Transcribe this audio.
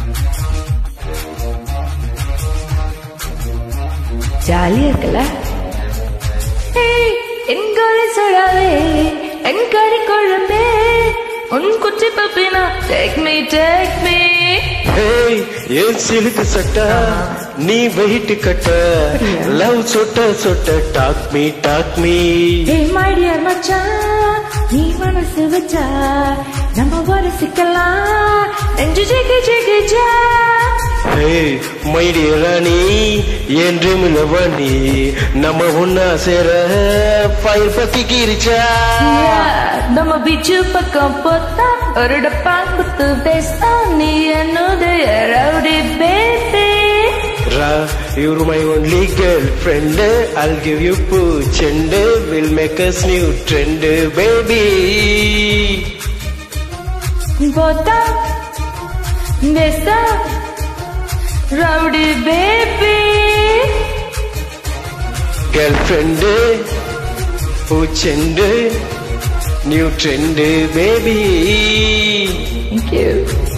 ஜாலியா இருக்குல்ல ஏய், என் காலை சொல்லாதே என் கறி குழம்பே உன் குச்சி பப்பினா take me take me hey ஏன் சிலுக்கு சட்டா நீ வெயிட் கட்ட லவ் சொட்ட சொட்ட டாக் மீ டாக் மீ ஏய் மை டியர் மச்சான் நீ மனசு வச்சா நம்ம வரசிக்கலாம் நெஞ்சு ஜெகி ஜெகி ஜா ஹேய் மைடிய ராணி என் ட்ரீமில் வாணி நம்ம ஒன்னா சேர ஃபயர் பத்தி கீரிச்சா நம்ம பீச்சு பக்கம் போத்தா ஒரு டப்பாங்குத்து பேசா நீ என்னுடைய rowdy baby Ra, you're my only girlfriend. I'll give you poo chend. We'll make us new trend, baby. போத்தா பேசா rowdy baby Girlfriend, poo chend. New trend, baby. Thank you.